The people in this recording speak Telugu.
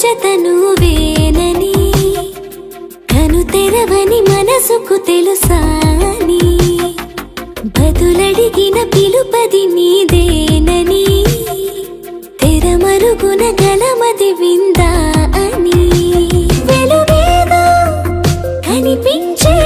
జతను వేనని కను తెరవని మనసుకు తెలుసాని బదులడిగిన పిలుపది నీదేనని తెరమరుగున గలమది విందా అని వెలుగేదో కనిపించే